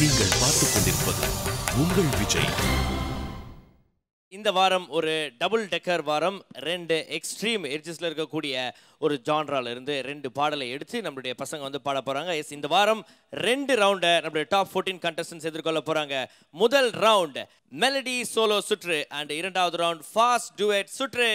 நீங்கள் பார்த்துக் கொண்டிருப்பது உங்கள் விஜய் இந்த வாரம் ஒரு டபுள் டெக்கர் வாரம் ரெண்டு எக்ஸ்ட்ரீம் எட்ஜஸ்ல இருக்கக்கூடிய ஒரு ஜான்ரால இருந்து ரெண்டு பாடலை எடுத்து நம்மளுடைய பசங்க வந்து பாட போறாங்க எஸ் இந்த வாரம் ரெண்டு ரவுண்டை நம்மளுடைய டாப் 14 கண்டஸ்டன்ஸ் எதிர்கொள்ள போறாங்க முதல் ரவுண்ட் மெலடி சோலோ சுற்று அண்ட் இரண்டாவது ரவுண்ட் ஃபாஸ்ட் டுவெட் சுற்று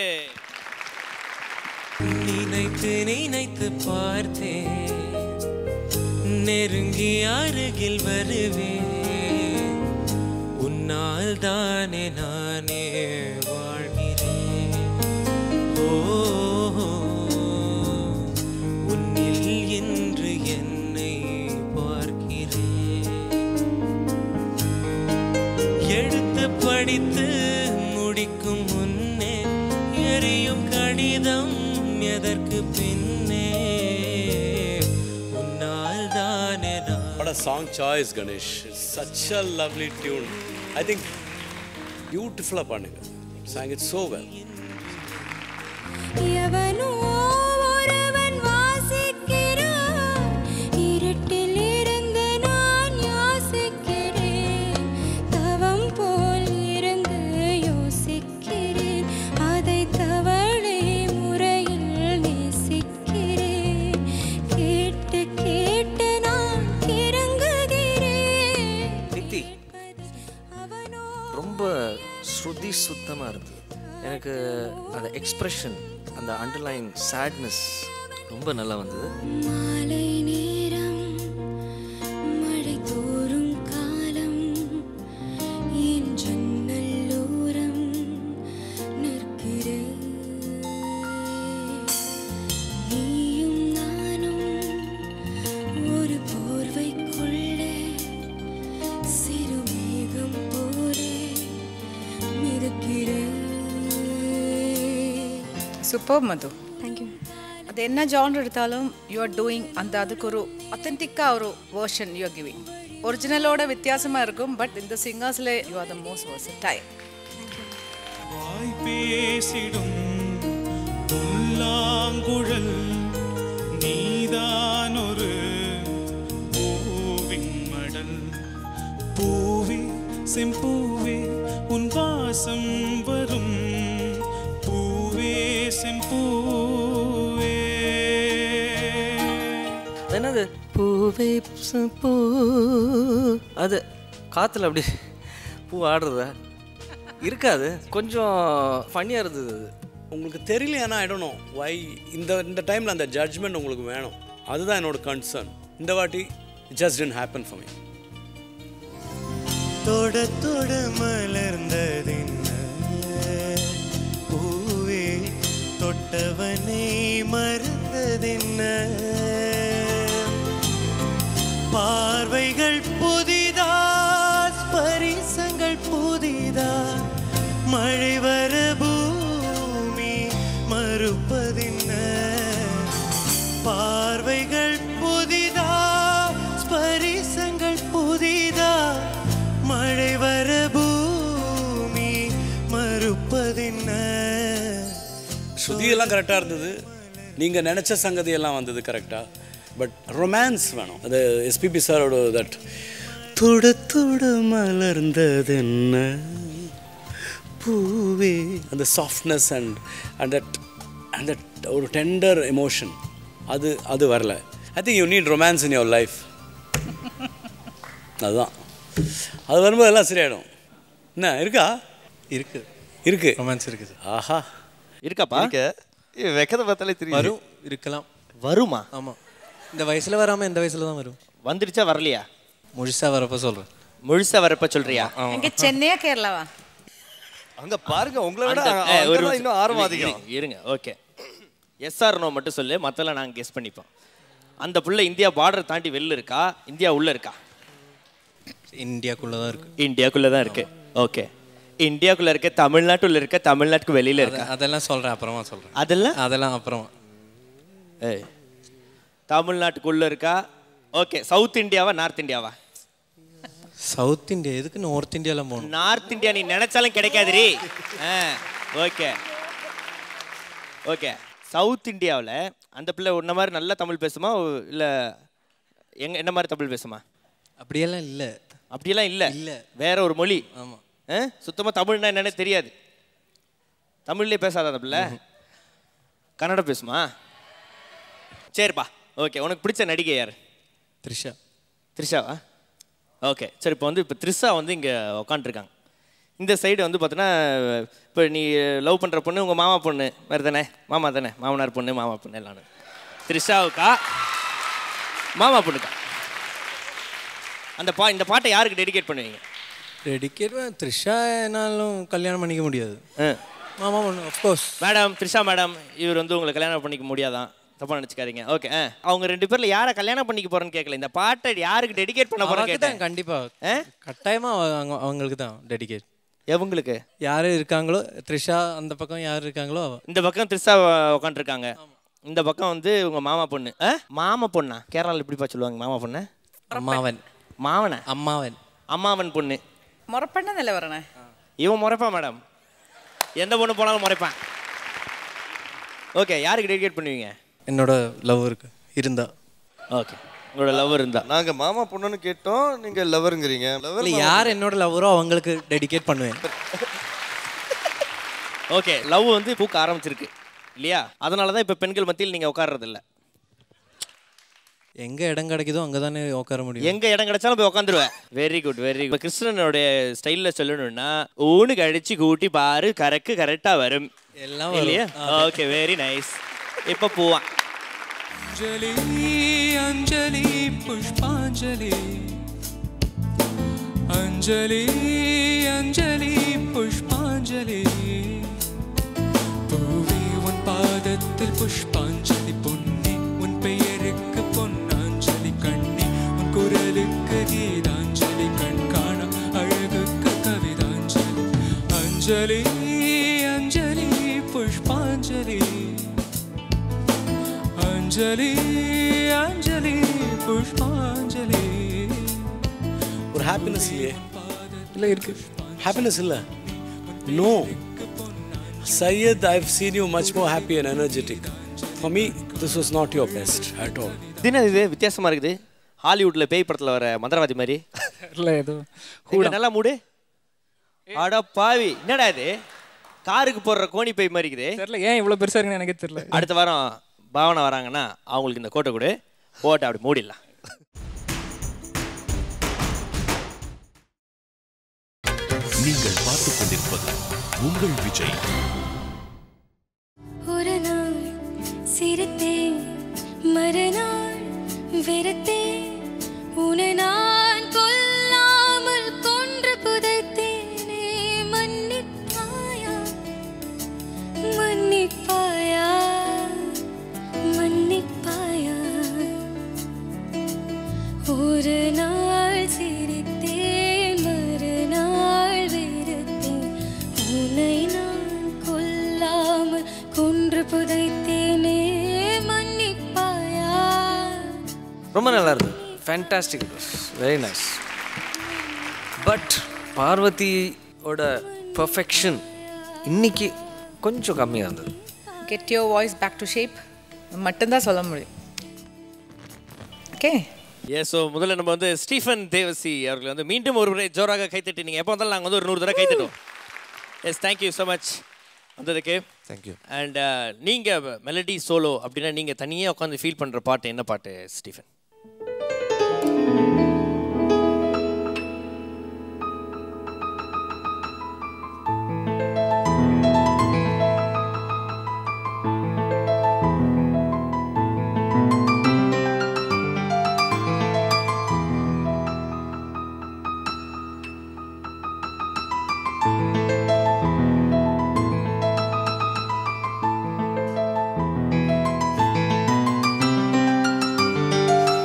நினைத்து நினைத்து பார்த்தேன் நெருங்கி அருகில் வருவேன் உன்னால் தானே நானே வாழ்கிறேன் ஓ உன்னில் இன்று என்னை பார்க்கிறேன் எடுத்து படித்து முடிக்கும் முன்னே எரியும் கடிதம் எதற்கு பின்னே உன்னால் தானே நான் What a song choice, Ganesh. It's such a lovely tune. I think beautiful பண்ணுங்க sang it so well. எவனோ ஒருவன் வாசிக்கிறான் இருட்டில் இருந்து நான் யோசிக்கிறேன் தவம் போல் இருந்து யோசிக்கிறேன் அதை தவளை முறையில் நேசிக்கிறேன் கேட்டு கேட்டு நான் கிறங்குகிறேன் நித்தி அவனோ ரொம்ப ஸ்ருதி சுத்தமாக இருந்தது எனக்கு அந்த எக்ஸ்பிரஷன் அந்த அண்டர்லைன் சேட்னஸ் ரொம்ப நல்லா வந்தது மாலை நேரம் மழை தோறும் காலம் என் ஜன்னல்லோரம் நிற்கிறேன் நீயும் நானும் ஒரு போர்வைக்குள்ளே சிறு மேகம் போலே மிதக்கிறேன் சூப்பர் மது தேங்க்யூ அது என்ன ஜான்ர் எடுத்தாலும் யூ ஆர் டூயிங் அந்த அதுக்கு ஒரு அத்தன்டிக்காக ஒரு வேர்ஷன் யூ ஆர் கிவிங் ஒரிஜினலோட வித்தியாசமாக இருக்கும் பட் இந்த சிங்கர்ஸில் you are the most versatile வாய் பேசிடும் புல்லாங்குழல் நீதான் ஒரு பூவின் மடல் பூவே செம்பூவே உன் வாசம் வரும் பூவே செம்பூவே அது என்னது பூவே ச- பூ அது காற்றுல அப்படி பூ ஆடுறதா இருக்காது கொஞ்சம் ஃபன்னியாக இருந்தது அது உங்களுக்கு தெரியலையானா ஐ டோன்ட் நோ வை இந்த இந்த டைமில் அந்த ஜட்ஜ்மெண்ட் உங்களுக்கு வேணும் அதுதான் என்னோட கன்சர்ன் இந்த வாட்டி just didn't happen for me தொட தொட மலர்ந்ததென்ன பூவே தொட்டவனை மறந்ததென்ன பார்வைகள் புதிதா ஸ்பரிசங்கள் புதிதா மழை வர பூமி மறுப்பதென்ன பார்வைகள் புதிதா ஸ்பரிசங்கள் புதிதா மழை வர பூமி மறுப்பதென்ன ஸ்ருதியெல்லாம் கரெக்டாக இருந்தது நீங்கள் நினச்ச சங்கதி எல்லாம் வந்தது கரெக்டாக பட் ரொமான்ஸ் வேணும் அது எஸ்பிபி சாரோட தட் தொட தொட மலர்ந்தது என்ன பூவே அந்த softness and and that and that ஒரு டெண்டர் எமோஷன் அது அது வரல I think you need romance in your life அதுதான் அது வரும்போது எல்லாம் சரியாயிடும் என்ன இருக்கா இருக்கு இருக்கு ரொமான்ஸ் இருக்குது ஆஹா இருக்காப்பா இருக்க வெக்கத்தை பார்த்தாலே தெரியும் வரும் இருக்கலாம் வருமா ஆமா இந்த வயசுல வராம இந்த வயசுல தான் வரும் வந்துடுச்சா வரலையா முழுசா வரப்ப சொல்றேன் முழுசா வரப்ப சொல்றியா எங்கே சென்னையா கேரளாவா அங்க பாருங்க உங்களை விட அந்த- அங்க ஏ, ஒரு தான் நிமிஷம். இன்னும் ஆர்வம் இருங்க, அதிகம் இருங்க, இருங்க ஓகே எஸ்ஆர் நோ மட்டும் சொல்லு மத்தெல்லாம் நாங்கள் கெஸ் பண்ணிப்போம் அந்த புள்ள இந்தியா பார்டர் தாண்டி வெளில இருக்கா இந்தியா உள்ள இருக்கா இந்தியாக்குள்ள தான் இருக்கு இந்தியாக்குள்ள தான் இருக்கு ஓகே இந்தியாக்குள்ள இருக்க தமிழ்நாட்டுல இருக்க தமிழ்நாட்டுக்கு வெளியில இருக்கா அத- அதெல்லாம் சொல்றேன் அப்புறமா சொல்றேன் அதெல்லாம் அதெல்லாம் அப்புறமா ஏய் தமிழ்நாட்டுக்குள்ள இருக்கா ஓகே சவுத் இந்தியாவா நார்த் இந்தியாவா சவுத் இந்தியா எதுக்கு நார்த் இந்தியால போகணும் நார்த் இந்தியா நீ நினைச்சாலும் கிடைக்காதுரி ஓகே ஓகே சவுத் இந்தியாவில் அந்த பிள்ளை உன்ன மாதிரி நல்லா தமிழ் பேசுமா இல்லை எங்க என்ன மாதிரி தமிழ் பேசுமா அப்படியெல்லாம் இல்லை அப்படியெல்லாம் இல்ல இல்ல. வேற ஒரு மொழி ஆமா ஆ? சுத்தமா தமிழ்னா என்னன்னே தெரியாது தமிழ்லயே பேசாத அந்த பிள்ளை கன்னடம் பேசுமா சரிப்பா ஓகே உனக்கு பிடிச்ச நடிகை யார் த்ரிஷா த்ரிஷாவா ஓகே சரி இப்போ வந்து இப்போ த்ரிஷா வந்து இங்கே உக்காண்ட்ருக்காங்க இந்த சைடு வந்து பார்த்தீங்கன்னா இப்போ நீ லவ் பண்ணுற பொண்ணு உங்கள் மாமா பொண்ணு வேறு தானே மாமா தானே மாமனார் பொண்ணு மாமா பொண்ணு எல்லாம் த்ரிஷாவுக்கா மாமா பொண்ணுக்கா அந்த பா இந்த பாட்டை யாருக்கு டெடிகேட் பண்ணுவீங்க டெடிக்கேட் த்ரிஷா என்னாலும் கல்யாணம் பண்ணிக்க முடியாது ஆ மாமா ஒன்று அஃப்கோர்ஸ் மேடம் த்ரிஷா மேடம் இவர் வந்து உங்களை கல்யாணம் பண்ணிக்க முடியாதான் தப்பா நினச்சிக்காதீங்க ஓகே அவங்க ரெண்டு பேரில் யாரை கல்யாணம் பண்ணிக்க போறேன்னு கேட்கல இந்த பாட்டை யாருக்கு டெடிகேட் பண்ண போறேன்னு அவங்களுக்கு தான் கேட்டேன் கண்டிப்பாக ஆ? கட்டாயமாக அவங்க அவங்களுக்கு தான் டெடிகேட் எவங்களுக்கு யார் இருக்காங்களோ த்ரிஷா அந்த பக்கம் யார் இருக்காங்களோ அவ இந்த பக்கம் த்ரிஷா உட்காந்துருக்காங்க இந்த பக்கம் வந்து உங்க மாமா பொண்ணு ஆ? மாமா பொண்ணா கேரளாவில் எப்படிப்பா சொல்லுவாங்க மாமா பொண்ணு அம்மாவன் மாவன அம்மாவன் அம்மாவன் பொண்ணு മുറപ്പെണ്ണെന്നല്ലേ പറയണേ இவன் முறைப்பான் மேடம் எந்த பொண்ணு போனாலும் முறைப்பான் ஓகே யாருக்கு டெடிகேட் பண்ணுவீங்க என்னோட லவ் இருக்கு இருந்தா ஓகே உங்களோட லவ் இருந்தா நாங்க மாமா பொண்ணுன்னு கேட்டோம் நீங்க லவருங்கிறீங்க இல்லை லவர் யார் என்னோட லவ்வரோ அவங்களுக்கு டெடிகேட் பண்ணுவேன் ஓகே லவ் வந்து பூக்க ஆரம்பிச்சிருக்கு இல்லையா அதனால தான் இப்போ பெண்கள் மத்தியில் நீங்கள் உட்கார்றது இல்ல எங்க இடம் கிடைக்குதோ அங்கே தானே உட்கார முடியும் எங்க இடம் கிடைச்சாலும் போய் உட்காந்துருவேன் வெரி குட் வெரி குட் கிருஷ்ணனுடைய ஸ்டைலில் சொல்லணும்னா ஊனு கழிச்சு கூட்டி பாரு கரெக்டு கரெக்டாக வரும் எல்லாம் வரும். இல்லையா ஓகே வெரி நைஸ் இப்போ போவான் अंजलि अंजलि पुष्पांजलि अंजलि अंजलि पुष्पांजलि பூவே உன் பாதத்தில் புஷ்பாஞ்சலி பொன்னி உன் பெயருக்கு பொன்னாஞ்சலி கண்ணி உன் குரலுக்கு கீதாஞ்சலி கண் காண அழகுக்கு கவிதாஞ்சலி அஞ்சலி அஞ்சலி புஷ்பாஞ்சலி अंजलि अंजलि पुष्पांजलि ஒரு ஹாப்பினஸ் இல்லையே இல்லை இருக்கு ஹாப்பினஸ் இல்லை no Syed I have seen you much more happy and energetic for me this was not your best at all இது என்ன இது வித்தியாசமா இருக்குது ஹாலிவுட்ல பேய் படத்துல வர மந்திரவாதி மாதிரி இல்லை ஏதோ எங்க நல்லா மூடு அட பாவி என்னடா இது காருக்கு போடுற கோணி பை மாதிரி இருக்குது தெரியல ஏன் இவ்வளோ பெருசாக இருக்குன்னு எனக்கே தெரியல அடுத்த வாரம் பாவனை வராங்கன்னா அவங்களுக்கு இந்த கோட்டை கொடு போட்டு அப்படி மூடிடலாம் நீங்கள் பார்த்துக் கொண்டிருப்பது உங்கள் விஜய் ஒரு நாள் சிரித்தேன் மறுநாள் வெறுத்தேன் உன்னை நான் கொல்லாமல் கொன்று புதைத்தேனே மன்னிப்பாயா மன்னிப்பாயா மன்னிப்பாயா ஒரு நாள் சிரித்தேன் மறுநாள் வெறுத்தேன் உன்னை நான் கொல்லாமல் கொன்று புதைத்தேனே மன்னிப்பாயா ரொம்ப நல்லா இருந்தது fantastic it was very nice but பார்வதியோட பர்ஃபெக்ஷன் இன்னைக்கு கொஞ்சம் கம்மியாக இருந்தது get your voice back to shape மட்டும்தான் சொல்ல முடியும் ஓகே ஏ ஸோ முதல்ல நம்ம வந்து ஸ்டீஃபன் தேவசி அவர்களை வந்து மீண்டும் ஒரு முறை ஜோராக கைத்தட்டி நீங்கள் எப்போ வந்தாலும் நாங்கள் வந்து ஒரு நூறு தடவை கைத்தட்டுவோம் எஸ் தேங்க்யூ ஸோ மச் வந்ததுக்கு தேங்க்யூ அண்ட் நீங்கள் மெலடி சோலோ அப்படின்னா நீங்கள் தனியாக உட்காந்து ஃபீல் பண்ணுற பாட்டு என்ன பாட்டு ஸ்டீஃபன் ஆ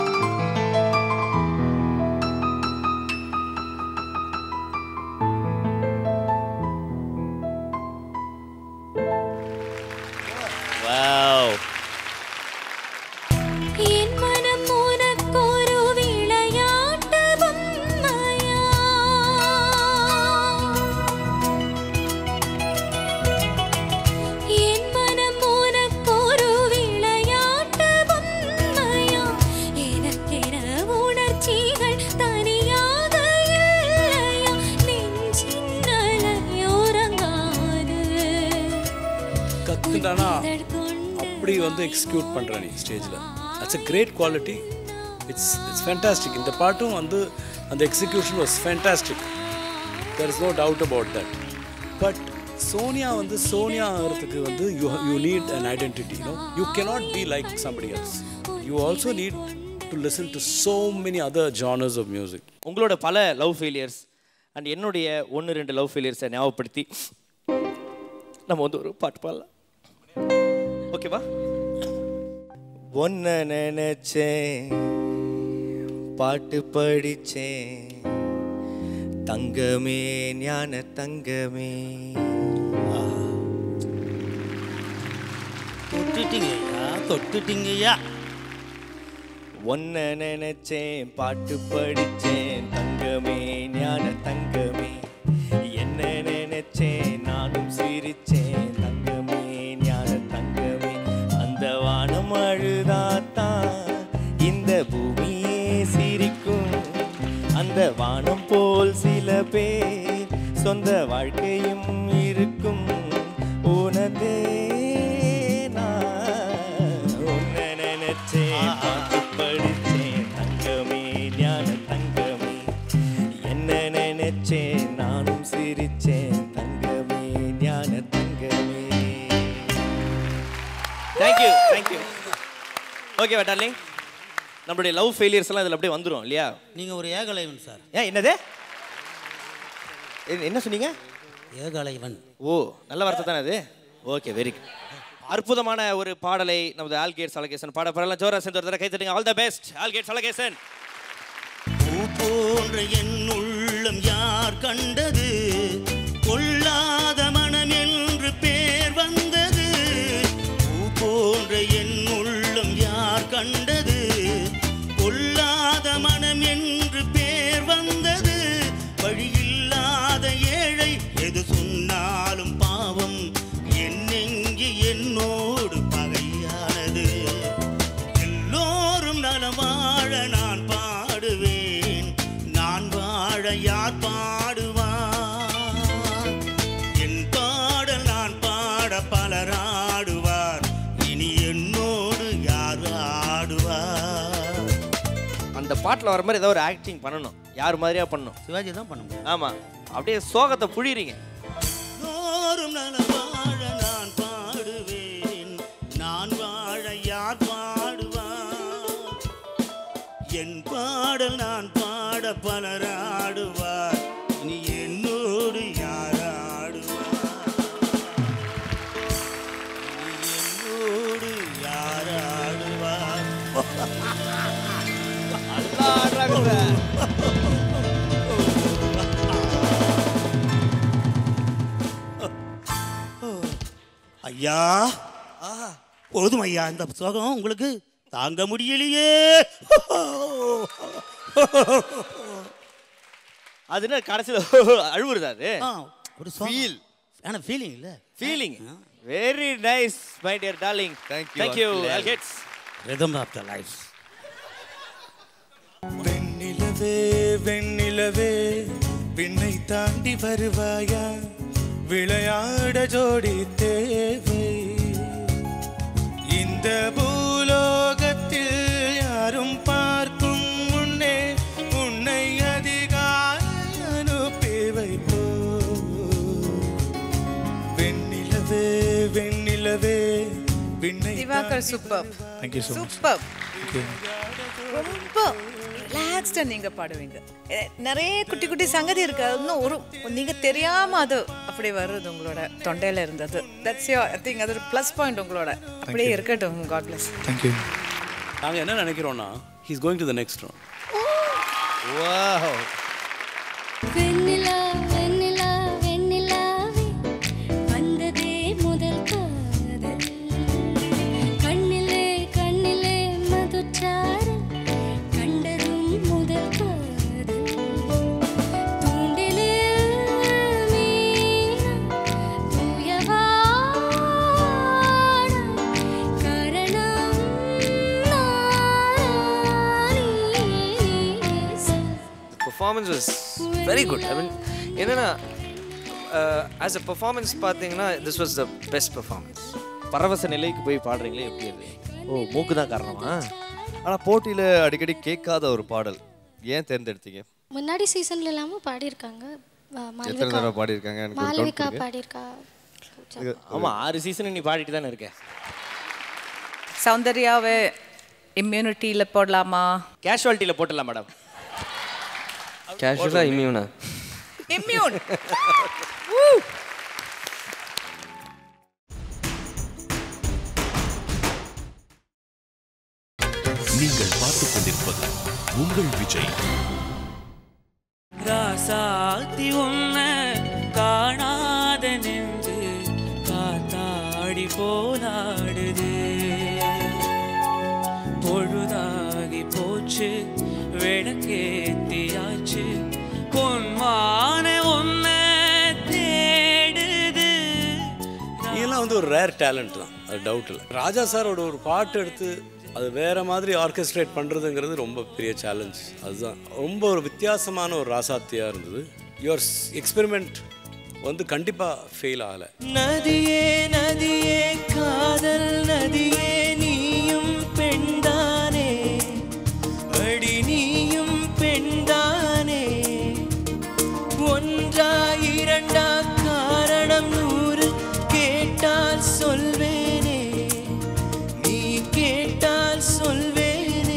என்னன்னா அப்படி வந்து எக்ஸிக்யூட் பண்ணுற நீ ஸ்டேஜில் it's a great quality it's it's fantastic இந்த பாட்டும் வந்து அந்த execution was fantastic there is no doubt about that but Sonia வந்து சோனியா ஆகிறதுக்கு வந்து you you need an identity you you cannot be like somebody else you also need to listen to so many other genres of music உங்களோட பல love failures and என்னுடைய ஒன்று ரெண்டு love ஃபெயிலியர்ஸை ஞாபகப்படுத்தி நம்ம வந்து ஒரு பாட்டு பாடலாம் ஓகேவா ஒன்ன நினைச்சேன் பாட்டு படிச்சேன் தங்கமே ஞான தங்கமே தொட்டுட்டீங்கய்யா தொட்டுட்டீங்கய்யா ஒன்ன நினைச்சேன் பாட்டு படிச்சேன் தங்கமே ஞான தங்கமே என்ன நினைச்சேன் நானும் சிரிச்சேன் தங்கமே ஞான தங்கமே அந்த வானம் அழுதாத்தான் இந்த பூமியே சிரிக்கும் அந்த வானம் போல் சில பேர் சொந்த வாழ்க்கையும் இருக்கும் உனதே நான் உன்னை நினைச்சேன் பாட்டு படிச்சேன் தங்கமே ஞான தங்கமே என்ன நினைச்சேன் நானும் சிரிச்சேன் தங்கமே ஞான தங்கமே தேங்க்யூ தேங்க்யூ ஓகேவா டார்லிங் நம்மளுடைய லவ் ஃபெயிலியர்ஸ் எல்லாம் இதில் அப்படியே வந்துடும் இல்லையா நீங்கள் ஒரு ஏகலைவன் சார் ஏன் என்னது என்ன- என்ன சொன்னீங்க ஏகலைவன் ஓ நல்ல வார்த்தை தானே அது ஓகே வெரி குட் அற்புதமான ஒரு பாடலை நமது ஆல்கேட்ஸ் அலகேசன் பாட பாடலாம் ஜோரா சேர்ந்து ஒரு தடவை கை தட்டுங்க ஆல் த பெஸ்ட் ஆல்கேட்ஸ் அலகேசன் பூ போன்ற என் உள்ளம் யார் கண்டது கொள்ளாத மனம் என்று பேர் வந்தது பூ போன்ற என் உள்ளம் யார் கண்டது கொள்ளாத மனம் என்று பேர் வந்தது வழியில்லாத ஏழை எது சொன்னாலும் பாவம் என் நெஞ்சு என்னோடு பகையானது எல்லோரும் நலம் வாழ நான் பாடுவேன் நான் வாழ யார் பாடுவார் என் பாடல் நான் பாட பலர் ஆடுவார் இனி என்னோடு யார் ஆடுவார் அந்த பாட்டில் வர மாதிரி ஏதாவது ஒரு ஆக்டிங் பண்ணணும் யார் மாதிரியா பண்ணணும் சிவாஜி தான் பண்ண முடியும் ஆமாம் அப்படியே சோகத்தை புழிறீங்க எல்லோரும் நலம் வாழ நான் பாடுவேன் நான் வாழ யார் பாடுவார் என் பாடல் நான் பாட பலர் ஆடுவார் நீ என்னோடு யார் ஆடுவார் நீ என்னோடு யார் ஆடுவார் ஐயா போதும் ஐயா இந்த சோகம் உங்களுக்கு தாங்க முடியலையே அது என்ன கடைசியில் அழுவுறதா அது ஆ, ஒரு ஃபீல் ஆனால் ஃபீலிங் இல்லை feeling very nice my dear darling Thank you, thank you Uncle. ஆல்கேட்ஸ் ரிதம் ஆஃப் த லைஃப் வெண்ணிலவே வெண்ணிலவே விண்ணை தாண்டி வருவாயா விளையாட ஜோடி தேவை இந்த பூலோகத்தில் யாரும் பார்க்கும் முன்னே உன்னை அதிகாலை அனுப்பி வைப்போ வெண்ணிலவே வெண்ணிலவே விண்ணை Diwakar super Thank you so much. Super ரொம்ப ரிலாக்ஸ்டாக நீங்கள் பாடுவீங்க எ, நிறைய குட்டி குட்டி சங்கதி இருக்கு அது இன்னும் ஒரு நீங்கள் தெரியாமல் அது அப்படி வருது உங்களோட தொண்டையில் இருந்தது தட்ஸ் யோ ஐ திங்க் அது ஒரு ப்ளஸ் பாயிண்ட் உங்களோட அப்படியே இருக்கட்டும் காட் பிளஸ் தேங்க்யூ நாங்கள் என்ன நினைக்கிறோன்னா he's going to the next round wow வெண்ணிலா வெண்ணிலா வெண்ணிலாவே வந்ததே முதல் காதல் கண்ணிலே கண்ணிலே மதுச்சாரல் கண்டதும் முதல் காதல் தூண்டிலே மீனா தூயவானம் கரணம் நானே performance was very good. I mean, என்னன்னா ஆஸ் அ பெர்ஃபார்மன்ஸ் பார்த்தீங்கன்னா this was the best performance பரவச நிலைக்கு போய் பாடுறீங்களே எப்படி அது ஓ மூக்கு தான் காரணமா ஆனா போட்டியில அடிக்கடி கேட்காத ஒரு பாடல் ஏன் தேர்ந்தெடுத்தீங்க முன்னாடி சீசன்ல இல்லாமல் பாடியிருக்காங்க வ- எத்தனை மாளவிகா தடவை பாடியிருக்காங்க எனக்கு ஒரு count மாளவிகா கொடுங்க. பாடியிருக்கா ஆமா ஆறு சீசன் நீ பாடிட்டு தானே இருக்க சௌந்தர்யாவை இம்யூனிட்டியில் போடலாமா கேஷுவாலிட்டியில் போட்டுடலாம் மேடம் கேஷுவலாக இம்யூனா இம்யூன் நீங்கள் பார்த்துக் கொண்டிருப்பது உங்கள் விஜய் ராசாத்தி உன்னை காணாத நெஞ்சு காத்தாடி போலாடுது பொழுதாகி போச்சு விளக்கேத்தியாச்சு பொன்மான உன்னை தேடுது இதெல்லாம் வந்து ஒரு ரேர் டேலண்ட் தான் அது டவுட் இல்லை ராஜா சாரோட ஒரு பாட்டு எடுத்து அது வேற மாதிரி ஆர்கெஸ்ட்ரேட் பண்ணுறதுங்கிறது ரொம்ப பெரிய சேலஞ்ச் அதுதான் ரொம்ப ஒரு வித்தியாசமான ஒரு ராசாத்தியாக இருந்தது யுவர் எக்ஸ்பெரிமெண்ட் வந்து கண்டிப்பாக ஃபெயில் ஆகலை நதியே நதியே காதல் நதியே நீயும் பெண்தானே அடி நீயும் பெண்தானே ஒன்றா இரண்டா காரணம் நூறு கேட்டால் சொல்வேனே நீ கேட்டால் சொல்வேனே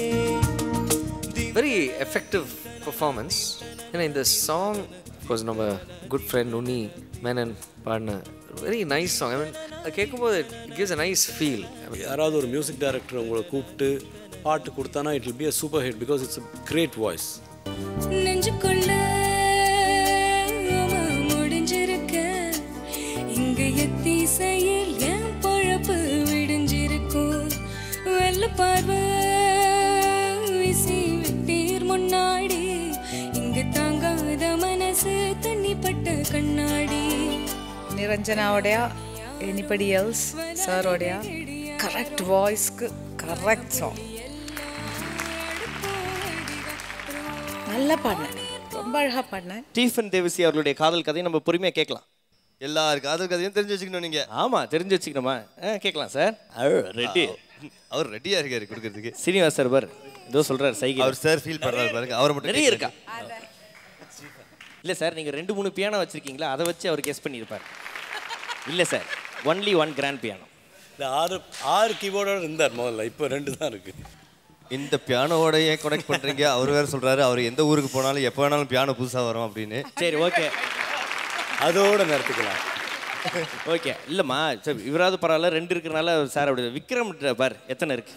வெரி எஃபெக்டிவ் பர்ஃபார்மன்ஸ் ஏன்னா இந்த சாங் கோர்ஸ் நம்ம குட் ஃப்ரெண்ட் உன்னி மேனன் பாடின very nice song I mean கேட்கும்போது it gives a nice feel யாராவது ஒரு மியூசிக் டைரக்டர் உங்களை கூப்பிட்டு பாட்டு கொடுத்தானா it will be a super hit because it's great voice நெஞ்சுக்குள்ள ஆமா, முடிஞ்சிருக்க இங்க எத்திசையில் என் பொழப்பு விடிஞ்சிருக்கும் வெள்ள பார்வை வீசி விட்டீர் முன்னாடி இங்க தாங்காத மனசு தண்ணிப்பட்ட கண்ணாடி நிரஞ்சனாவோடைய எனிபடி எல்ஸ் சாரோடைய கரெக்ட் வாய்ஸ்க்கு கரெக்ட் சாங் நல்லா பாடினேன் ரொம்ப அழகாக பாடினேன் ஸ்டீஃபன் தேவசி அவர்களுடைய காதல் கதையை நம்ம பொறுமையா கேட்கலாம் எல்லார் காதல் கதையும் தெரிஞ்சு வச்சுக்கணும் நீங்க ஆமா தெரிஞ்சு வச்சுக்கணுமா ஆ, கேட்கலாம் சார் ரெடி அவர் ரெடியா இருக்காரு கொடுக்கறதுக்கு சீனிவாஸ் சார் பார் ஏதோ சொல்றாரு சைகை அவர் சார் ஃபீல் பண்றாரு பாருங்க அவரை மட்டும் நிறைய இருக்கா கேட்கறேன். இல்ல சார் நீங்க ரெண்டு மூணு பியானோ வச்சிருக்கீங்களா அதை வச்சு அவர் கெஸ் பண்ணியிருப்பார் இல்ல sir only one grand piano இந்த ஆறு ஆறு கீபோர்டோட இருந்தார் முதல்ல இப்போ ரெண்டு தான் இருக்கு இந்த பியானோவோட ஏன் கனெக்ட் பண்றீங்க அவர் வேற சொல்றாரு அவர் எந்த ஊருக்கு போனாலும் எப்போ வேணாலும் பியானோ புதுசா வரும் அப்படின்னு சரி ஓகே அதோட நிறுத்திக்கலாம் ஓகே இல்லைம்மா சரி இவராவது பரவாயில்ல ரெண்டு இருக்கிறனால சார் அப்படி விக்ரம் பார் எத்தனை இருக்கு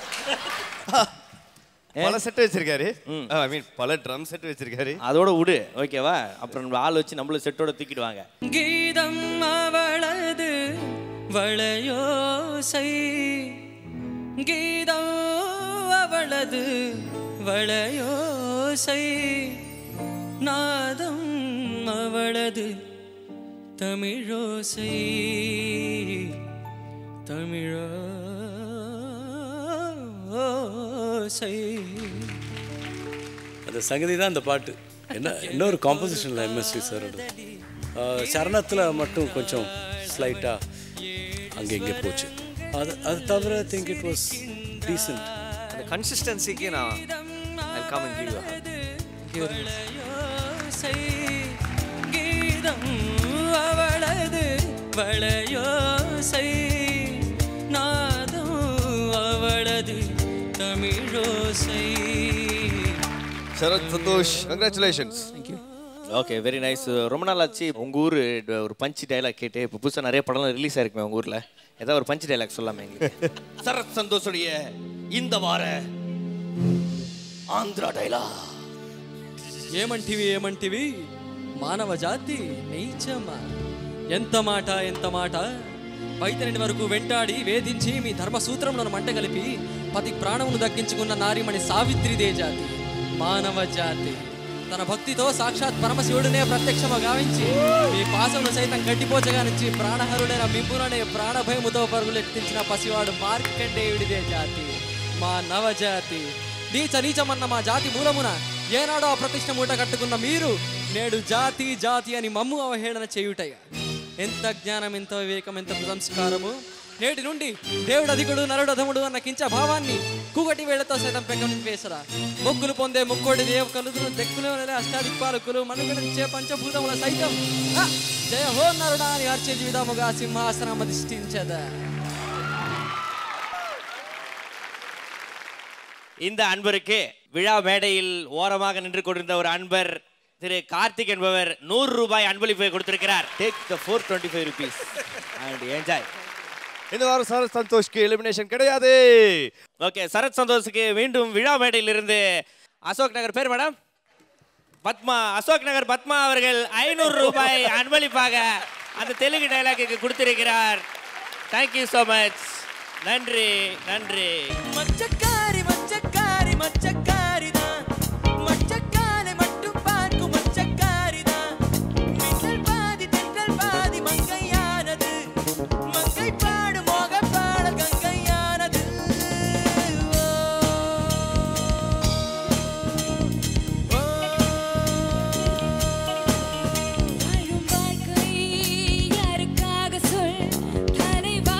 பல செட் வச்சிருக்காரு ஐ மீன் பல ட்ரம் செட் வச்சிருக்காரு அதோட விடு ஓகேவா அப்புறம் நம்ம ஆள் வச்சு நம்மள செட்டோட தூக்கிடுவாங்க கீதம் அவளது வளையோசை கீதம் அவளது வளையோசை நாதம் அவளது தமிழோசை தமிழோசை அந்த சங்கதி தான் அந்த பாட்டு என்ன இன்னொரு காம்போசிஷனில் எம்எஸ்வி சாரோட சரணத்தில் மட்டும் கொஞ்சம் ஸ்லைட்டாக அங்கே இங்கே போச்சு அது அது தவிர திங்க் இட் வாஸ் டீசென்ட் அந்த கன்சிஸ்டன்சிக்கு நான் ஐ கம் அண்ட் கிவ் வளையோசை கீதம் அவளது வளையோசை நாதம் அவளது தமிழோசை Sarath Santhosh congratulations okay very nice ரொம்ப நாள் ஆச்சு உங்க ஊர் ஒரு பஞ்ச் டைலாக் கேட்டு இப்போ புதுசாக நிறைய படம்லாம் ரிலீஸ் ஆயிருக்குமே உங்க ஊர்ல ஏதாவது ஒரு பஞ்ச் டைலாக் சொல்லாமே எங்களுக்கு சரத் சந்தோஷுடைய இந்த வார ஆந்திரா டைலாக் ఏమంటివి ఏమంటివి మానవ జాతి నీచమా ఎంత మాట ఎంత మాట వైతరిని వరకు వెంటాడి వేధించి మీ ధర్మసూత్రములను మంటగలిపి పతి ప్రాణమును దక్కించుకున్న నారిమణి సావిత్రిదే జాతి మానవ జాతి తన భక్తితో సాక్షాత్ పరమశివుడినే ప్రత్యక్షము గావించి మీ పాసమును సైతం గడ్డిపోచగా నుంచి ప్రాణహరుడైన మింపుననే ప్రాణభయముతో పరుగులెత్తించిన పసివాడు మార్కండేయుడిదే జాతి మా నవజాతి నీచ నీచమన్న మా జాతి మూలమున ఏనాడో అప్రతిష్ట మూట కట్టుకున్న మీరు నేడు జాతి జాతి అని మమ్ము అవహేళన చేయుటయ్య ఎంత జ్ఞానం ఎంత వివేకం ఎంత సంస్కారము నేటి నుండి దేవుడు అధికుడు నరుడు అధముడు అన్న కించ భావాన్ని కూగటి వేళ్లతో సైతం పెంపేసరా మొక్కులు పొందే ముక్కోడి దేవ కలుదులు దెక్కులు నెల అష్టాదిక్పాలకులు మనుగడించే పంచభూతముల సైతం ఆ, జయ హో నరుడా అని అర్చే విధముగా సింహాసనం అధిష్ఠించదా இந்த அன்பருக்கு விழா மேடையில் ஓரமாக நின்று கொண்டிருந்த ஒரு அன்பர் திரு கார்த்திக் என்பவர் நூறு ரூபாய் அன்பளிப்பை கொடுத்திருக்கிறார் take the four twenty five rupees and enjoy இந்த வாரம் சரத் சந்தோஷ்க்கு எலிமினேஷன் கிடையாது ஓகே சரத் சந்தோஷுக்கு மீண்டும் விழா மேடையில் இருந்து அசோக் நகர் பேர் மேடம் பத்மா அசோக் நகர் பத்மா அவர்கள் ஐநூறு ரூபாய் அன்பளிப்பாக அந்த தெலுங்கு டைலாக்கு கொடுத்திருக்கிறார் தேங்க்யூ ஸோ மச் நன்றி நன்றி மச்சக்காரி மச்சக்காரி மச்சக்காரிதான் மச்சக்காலை மட்டும் பார்க்கும் மச்சக்காரிதான் மின்னல் பாதி தென்றல் பாதி மங்கையானது மங்கை பாடு மோக பாடல் கங்கையானது வாழும் வாழ்க்கை யாருக்காக சொல் தலைவா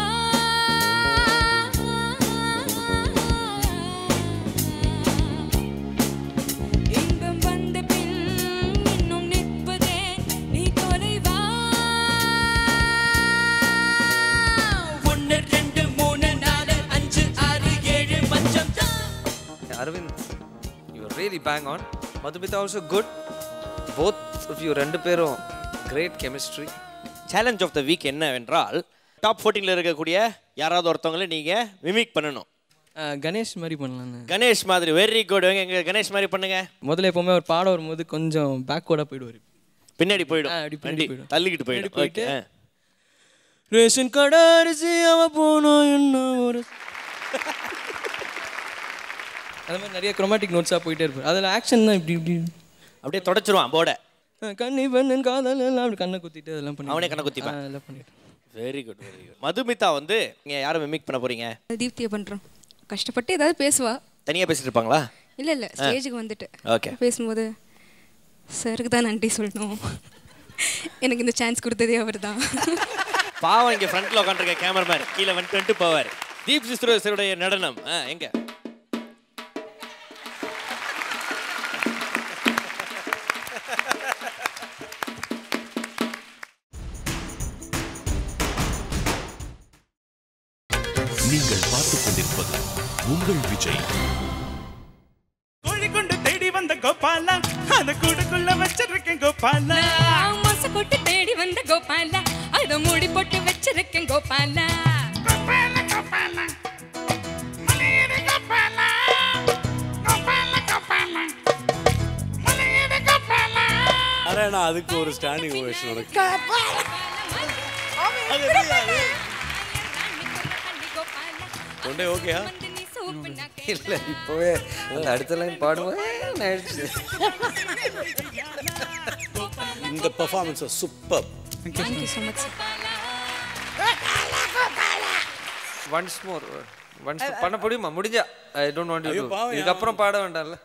இன்பம் வந்த பின் இன்னும் நிற்பதே நீ தொலைவா ஒன்று ரெண்டு மூணு நாலு அஞ்சு ஆறு ஏழு மச்சம் Arvind, you are really bang on. Madhumita also good. Both of you ரெண்டு பேரும் great chemistry. Challenge of the week என்னவென்றால் டாப் ஃபோர்டீனில் இருக்கக்கூடிய யாராவது ஒருத்தவங்களை நீங்கள் மிமிக் பண்ணணும் கணேஷ் மாதிரி பண்ணலான்னு கணேஷ் மாதிரி வெரி குட் எங்க கணேஷ் மாதிரி பண்ணுங்க முதல்ல எப்பவுமே ஒரு பாடம் வரும்போது கொஞ்சம் பேக்வர்டாக போயிடுவார் பின்னாடி போயிடும் அப்படி பின்னாடி வண்டி போயிடும். தள்ளிக்கிட்டு பின்னாடி போயிடும் போயிட்டு, ஓகே ரேஷன் கடை அரிசி அவ போனோம் என்ன ஒரு அது மாதிரி நிறைய குரோமாட்டிக் நோட்ஸாக போயிட்டே இருப்பார் அதில் ஆக்ஷன் தான் இப்படி இப்படி அப்படியே தொடச்சிருவான் போர்டை கண்ணி பண்ணன் காதல் எல்லாம் அப்படி கண்ணை குத்திட்டு அதெல்லாம் பண்ணி அவனே கண்ணை குத்திப்பான். அதெல்லாம் பண்ணிட்டு very good very good Madhumitha வந்து நீங்க யாரை மிமிக் பண்ண போறீங்க தீப்தியை பண்ணுறோம் கஷ்டப்பட்டு ஏதாவது பேசுவா தனியா பேசிட்டு இருப்பாங்களா இல்லை இல்லை ஆ. ஸ்டேஜுக்கு வந்துட்டு Okay. பேசும்போது சருக்கு தான் நன்றி சொல்லணும் எனக்கு இந்த சான்ஸ் கொடுத்ததே அவர் தான் பாவம் இங்க ஃப்ரண்ட்ல உட்காந்துருக்க கேமராமேன் கீழே வந்துட்டு வந்துட்டு போவார் தீப் சிஸ்டருடைய நடனம் ஆ, எங்க நீங்கள் பார்த்துக் கொண்டிருப்பது உங்கள் விஜய் கோழி கொண்டு தேடி வந்த கோபாலா அந்த கூடுக்குள்ள வச்சிருக்கேன் கோபாலா மாச போட்டு தேடி வந்த கோபாலா அத மூடி போட்டு வச்சிருக்கேன் கோபாலா ஆனால் நான் அதுக்கு ஒரு ஸ்டாண்டிங் ஓவேஷன் இருக்கு தொண்டை ஓகேயா இல்லை இப்போவே அந்த அடுத்த லைன் பாடும்போது நான் ஆயிடுச்சு இந்த performance super thank you so much once more once பண்ண முடியுமா முடிஞ்சா ஐ டோன்ட் வாண்ட் யூ ஐயோ, டு பாவம், இதுக்கப்புறம் பாட வேண்டாம்ல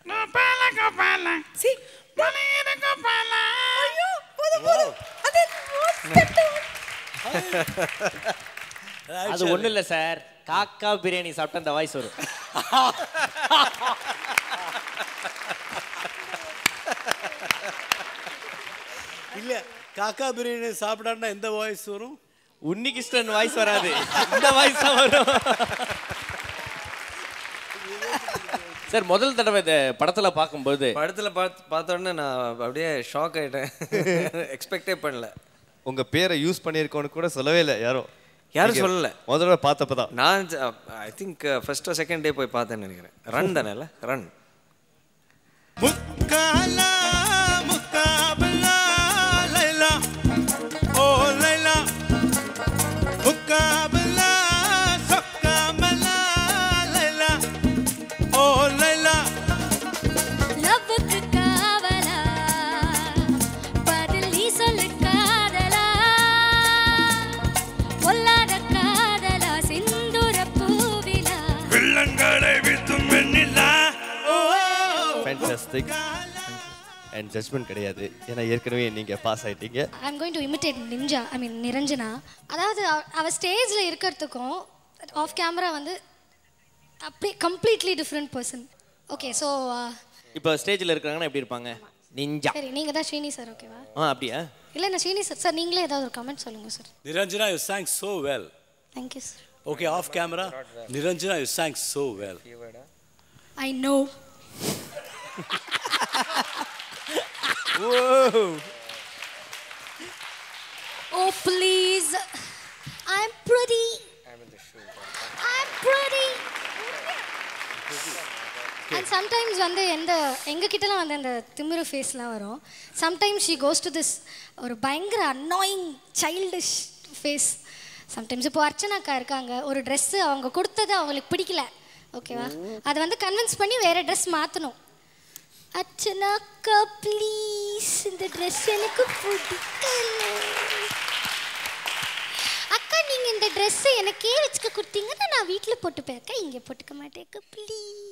அது ஒண்ணும் இல்ல சார் காக்கா பிரியாணி சாப்பிட்ட அந்த வாய்ஸ் வரும் இல்ல காக்கா பிரியாணி சாப்பிடான்னா எந்த வாய்ஸ் வரும் உன்னிகிருஷ்ணன் வாய்ஸ் வராது இந்த வாய்ஸ் தான் வரும் சார் முதல் தடவை இந்த படத்துல பார்க்கும்போது படத்துல பார்த்து பார்த்த உடனே நான் அப்படியே ஷாக் ஆயிட்டேன் எக்ஸ்பெக்டே பண்ணல உங்க பேரை யூஸ் பண்ணியிருக்கோன்னு கூட சொல்லவே இல்லை யாரும் யாரும் நீங்க சொல்லல முதல்ல பார்த்தப்ப தான் நான் I think first second day போய் பார்த்தேன்னு நினைக்கிறேன் ரன் தானே ரன் முக்காலா முக்காபலா லைலா ஓ லைலா முக்காபலா சொக்காமலா லைலா ஓ லைலா லவ்வுக்கு காவலா பதில் நீ சொல்லு காதலா பொல்லாத காதலா சிந்துர பூவிலா வெள்ளங்களை வித்தும் வெண்ணிலா ஃபேன்டாஸ்டிக் அண்ட் ஜட்மெண்ட் கிடையாது ஏன்னா ஏற்கனவே நீங்கள் பாஸ் ஆயிட்டீங்க I'm going to imitate ninja I mean Niranjana அதாவது அவ- அவ ஸ்டேஜில் இருக்கிறதுக்கும் ஆஃப் கேமரா வந்து அப்படியே completely different person okay so இப்போ ஸ்டேஜில் இருக்கிறாங்கன்னா எப்படி இருப்பாங்க நிஞ்சா சரி நீங்கள் தான் ஸ்ரீனி சார் ஓகேவா ஆ அப்படியா இல்லை நான் ஸ்ரீனி சார் சார் நீங்களே ஏதாவது ஒரு கமெண்ட் சொல்லுங்கள் sir Niranjana, you sang so well. Thank you sir Okay, off camera. Niranjana, you sang so well. I know Oh, please. I'm pretty. I'm pretty. And sometimes வந்து எந்த எங்ககிட்டலாம் வந்து அந்த திமிரு ஃபேஸ்லாம் வரும் sometimes she goes to this ஒரு பயங்கர அன்னாயிங் சைல்டிஷ் ஃபேஸ் சம்டைம்ஸ் இப்போ அர்ச்சனாக்கா இருக்காங்க ஒரு ட்ரெஸ்ஸு அவங்க கொடுத்தது அவங்களுக்கு பிடிக்கல ஓகேவா அதை வந்து கன்வின்ஸ் பண்ணி வேறு ட்ரெஸ் மாற்றணும் அர்ச்சனாக்கா ப்ளீஸ் இந்த ட்ரெஸ் எனக்கு பிடிக்கல அக்கா நீங்க இந்த Dress எனக்கே வச்சுக்க கொடுத்தீங்கன்னா நான் வீட்டில் போட்டுப்பேன் அக்கா இங்கே போட்டுக்க மாட்டேன் அக்கா ப்ளீஸ்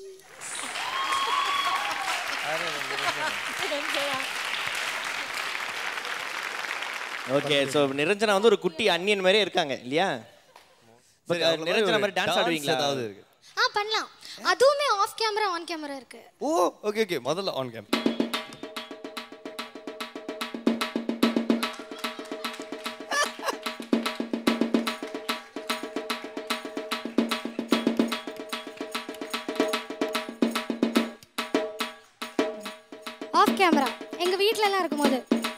ஓகே ஸோ நிரஞ்சனா வந்து ஒரு குட்டி அன்னியன் மாதிரியே இருக்காங்க இல்லையா இப்ப சரி, அவங்கள மாதிரி நிரஞ்சனா ஒரு மாதிரி டான்ஸ் dance ஆடுவீங்களா ஏதாவது இருக்கு ஆ பண்ணலாம் அதுவுமே ஆஃப் கேமரா ஆன் கேமரா இருக்கு ஓ ஓகே ஓகே முதல்ல ஆன் கேம் ஆஃப் கேமரா எங்க வீட்ல எல்லாம் இருக்கும்போது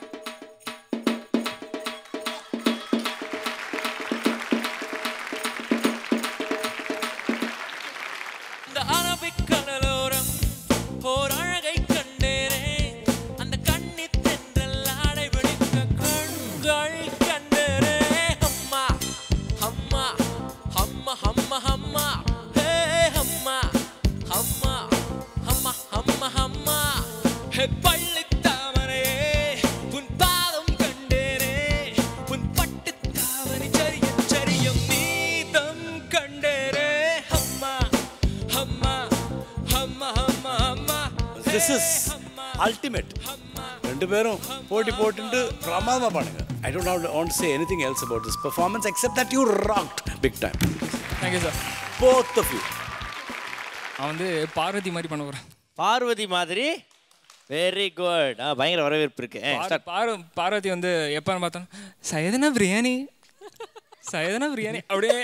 இந்த அரபிக் கடலோரம் ஓர் அழகை கண்டேனே அந்த கண்ணி தென்றல் ஆடை வெடிக்க கண்கள் கண்டேனே அம்மா அம்மா அம்மா அம்மா அம்மா ஹே அம்மா அம்மா அம்மா அம்மா அம்மா ஹே பள்ளி தாமரையே உன் பாதம் கண்டேனே உன் பட்டு தாவணி சரிய சரியும் நீதம் கண்டேனே அம்மா அம்மா அம்மா அம்மா அம்மா This is ultimate. ரெண்டு பேரும் போட்டி போட்டுட்டு பிரமாதமாக பாடுங்க I don't want to say anything else about this performance except that you rocked big time thank you sir both of you நான் வந்து பார்வதி மாதிரி பண்ண போகிறேன் பார்வதி மாதிரி வெரி குட் ஆ பயங்கர வரவேற்பு இருக்கு ஏ, start. பாரு பார்வதி வந்து எப்போ பார்த்தோம் சையதனா பிரியாணி சையதனா பிரியாணி அப்படியே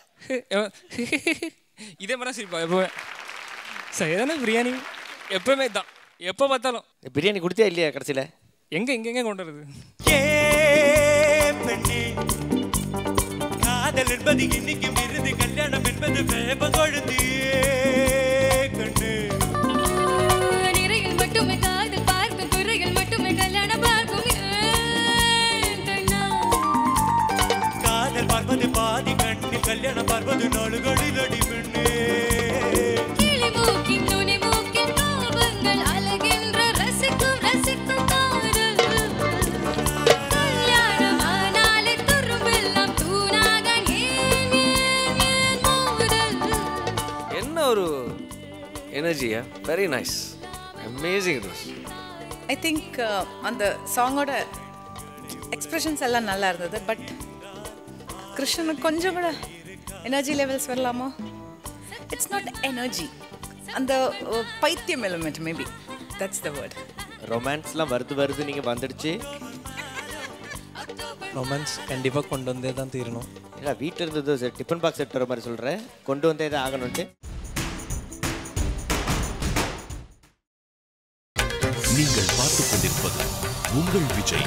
இதே மாதிரி சிரிப்பா எப்போவே சையதனா பிரியாணி எப்பவுமே தான் எப்போ பார்த்தாலும் பிரியாணி கொடுத்தியா இல்லையா கடைசியில் எங்கே எங்கெங்கே கொண்டு வருது பெண்ணே காதல் என்பது இன்னைக்கு விருது கல்யாணம் என்பது வேப கொழுந்து கண்ணு நிறையில் மட்டுமே காதல் பார்க்கும் குறைகள் மட்டுமே கல்யாணம் பார்க்கும் ஏன் கண்ணா காதல் பார்ப்பது பாதி கண்ணு கல்யாணம் பார்ப்பது நாளுகளில் அடி பெண்ணே கிளி மூக்கின் நுனி மூக்கின் கோபங்கள் அழகின்ற ரசிக்கும் ரசிக்கும் காதல் கல்யாணம் ஆனாலே துருவெல்லாம் தூணாக ஏன் ஏன் ஏன் மோதல் என்ன ஒரு எனர்ஜியா very nice amazing it was I think அந்த சாங்கோட எக்ஸ்பிரஷன்ஸ் எல்லாம் நல்லா இருந்தது பட் கிருஷ்ணனுக்கு கொஞ்சம் கூட எனர்ஜி லெவல்ஸ் வரலாமா இட்ஸ் நாட் எனர்ஜி அந்த uh, பைத்தியம் element maybe that's the word ரொமான்ஸ்லாம் வருது வருது நீங்கள் வந்துடுச்சு ரொமான்ஸ் கண்டிப்பாக கொண்டு வந்தே தான் தீரணும் இல்லை வீட்டில் இருந்தது டிஃபன் பாக்ஸ் எடுத்து வர மாதிரி சொல்கிறேன் கொண்டு வந்தே தான் ஆகணும்ட்டு நீங்கள் பார்த்துக் கொண்டிருப்பது உங்கள் விஜய்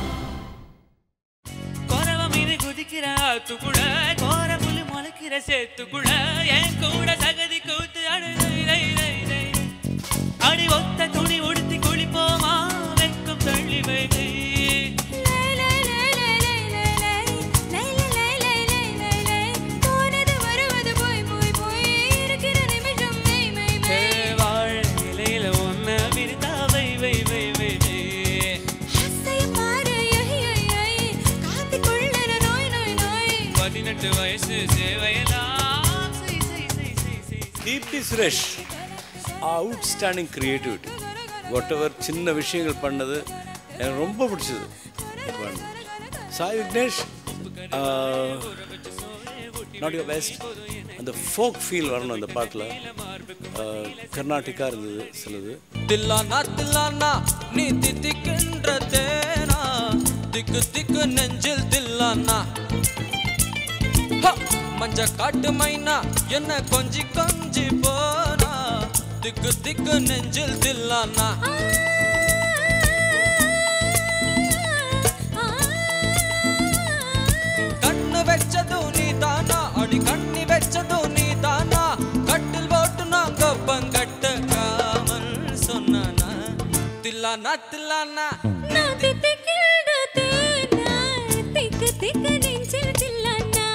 கொரவ மீறி குதிக்கிற ஆத்துக்குள்ள கோர புலி முளைக்கிற சேத்துக்குள்ள என் கூட சகதி கூத்து அடு தை, தை, தை, தை. அடி ஒத்த துணி உடுத்தி குளிப்போமா வெக்கம் தள்ளி வை வை. போனது வருவது போய் போய் போய் இருக்கிற நிமிஷம் மெய் மெய் ஏ, மெய் வாழை இலையில ஒன்ன விரித்தா வை வை வை வை வை. ஆசைய பாரு ஐ ஐ ஐ காத்து கொள்ளற நோய் நோய் நோய் பதினெட்டு வயசு சேவையெல்லாம் செய், செய், செய், செய், செய். Deepti Suresh, outstanding creativity. Whatever சின்ன விஷயங்கள் பண்ணது எனக்கு ரொம்ப பிடிச்சது Sai Vignesh not your best அந்த ஃபோக் ஃபீல் வரணும் அந்த பாட்டில் கர்நாடிக்கா இருந்தது சிலது தில்லானா தில்லானா நீ தித்திக்கின்ற தேனா திக்கு திக்கு நெஞ்சில் தில்லானா ஹ! மஞ்ச காட்டு மைனா என்ன கொஞ்சி கொஞ்சி போனா திக்கு திக்கு நெஞ்சில் தில்லானா கண்ணு வெச்சது நீ தானா அடி கண்ணி வெச்சது நீ தானா கட்டில் போட்டு நான் கொப்பங்கட்ட காமன் சொன்னானா தில்லானா தில்லானா நான் தித்திக்கின்ற தேனா, திக்கு திக்கு நெஞ்சில் தில்லானா.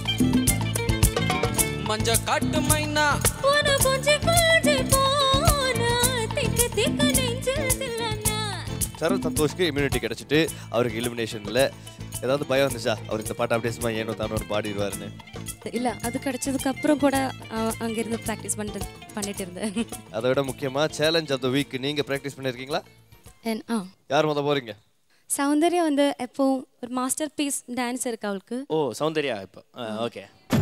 மஞ்ச காட்டு மைனா உன கொஞ்சம் கொஞ்சம் போனா, திக்கு திக்கு நெஞ்சில் தில்லானா. சரத் சந்தோஷ்க்கு இம்யூனிட்டி கிடைச்சிட்டு அவருக்கு இலிமினேஷனில் ஏதாவது பயம் இருந்துச்சா அவர் இந்த பாட்டை அப்படியே சும்மா ஏனோ தானோ பாடிடுவாருன்னு இல்லை அது கிடைச்சதுக்கு அப்புறம் கூட அஹ், அங்கிருந்து ப்ராக்டிஸ் பண்ணிட்டு பண்ணிட்டு இருந்தேன் அதை விட முக்கியமாக சேலஞ்ச் ஆஃப் த வீக் நீங்கள் ப்ராக்டிஸ் பண்ணியிருக்கீங்களா And, ஆ யார் முத போகிறீங்க சௌந்தர்யா வந்து எப்போ ஒரு மாஸ்டர் பீஸ் டான்ஸ் இருக்கு அவளுக்கு ஓ சௌந்தர்யா இப்போ ஓகே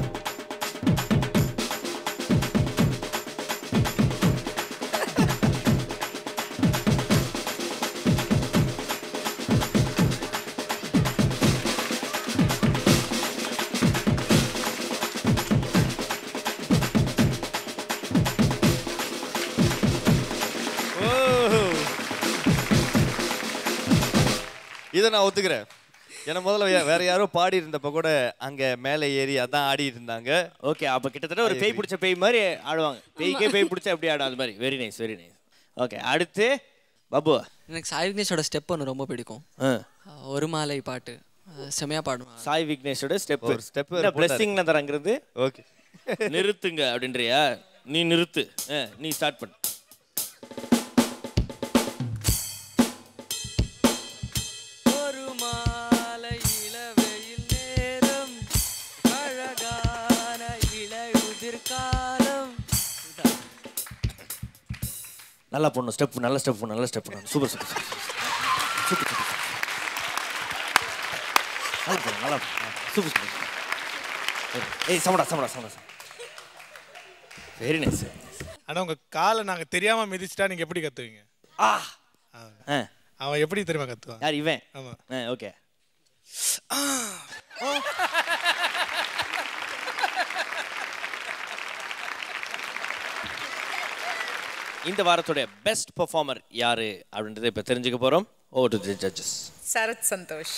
இதை நான் ஒத்துக்கிறேன் ஏன்னா முதல்ல வே- வேற யாரோ பாடி இருந்தப்ப கூட அங்க மேலே ஏறி அதான் ஆடிட்டு இருந்தாங்க ஓகே அப்போ கிட்டத்தட்ட ஒரு பேய் பிடிச்ச பேய் மாதிரி ஆடுவாங்க பேய்க்கே பேய் பிடிச்சா எப்படி ஆடும் அது மாதிரி very nice very nice okay அடுத்து பாபு எனக்கு சாய் விக்னேஷோட ஸ்டெப் ஒன்று ரொம்ப பிடிக்கும் ஆ. ஒரு மாலை பாட்டு அஹ் செமையா பாடுவான் சாய் விக்னேஷோட ஸ்டெப் ஒரு step வேற என்ன போட்டாரு. பிளெஸிங் நான் தரங்கிறது ஓகே நிறுத்துங்க அப்படின்றியா நீ நிறுத்து ஆ, நீ ஸ்டார்ட் பண்ணு ஒரு மாலை இளவெயில் நேரம் அழகான இளையுதிர் காலம் நல்லா பண்ணும் ஸ்டெப் நல்ல ஸ்டெப் நல்ல step super super super super super நல்லா பண்ணு நல்லா சூப்பர் சூப்பர் ஏய் சமடா சமடா சமடா வெரி நைஸ் ஆனா உங்க காலை நாங்க தெரியாம மிதிச்சிட்டா நீங்க எப்படி கத்துவீங்க ஆ ஆ அவன் எப்படி தெரியுமா கத்துவான் யார் இவன் ஆமா ஆ ஓகே இந்த வாரத்துடைய பெஸ்ட் பெர்ஃபார்மர் யாரு அப்படின்றத இப்போ தெரிஞ்சுக்க போறோம் oh to the judges Sarath Santhosh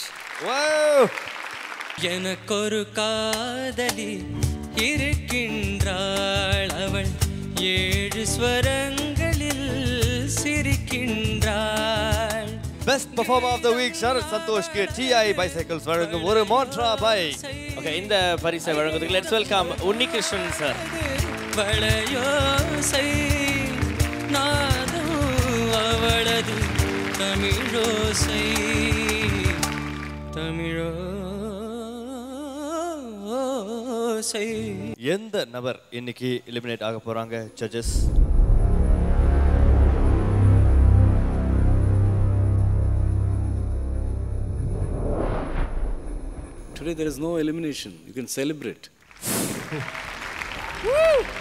எனக்கொரு காதலி இருக்கின்றாள் அவள் ஏழு ஸ்வரங்களில் சிரிக்கின்றாள் best performer of the week Sarath சந்தோஷ்க்கு டிஐ பைசைக்கிள்ஸ் வழங்கும் ஒரு மோட்ரா பைக் ஓகே இந்த பரிசை வழங்குறதுக்கு லெட்ஸ் வெல்கம் உன்னிகிருஷ்ணன் சார் வளையோசை நாதம் அவளது தமிழோசை தமிழோசை எந்த நபர் இன்னைக்கு எலிமினேட் ஆக போறாங்க judges Today there is no elimination. You can celebrate. Woo!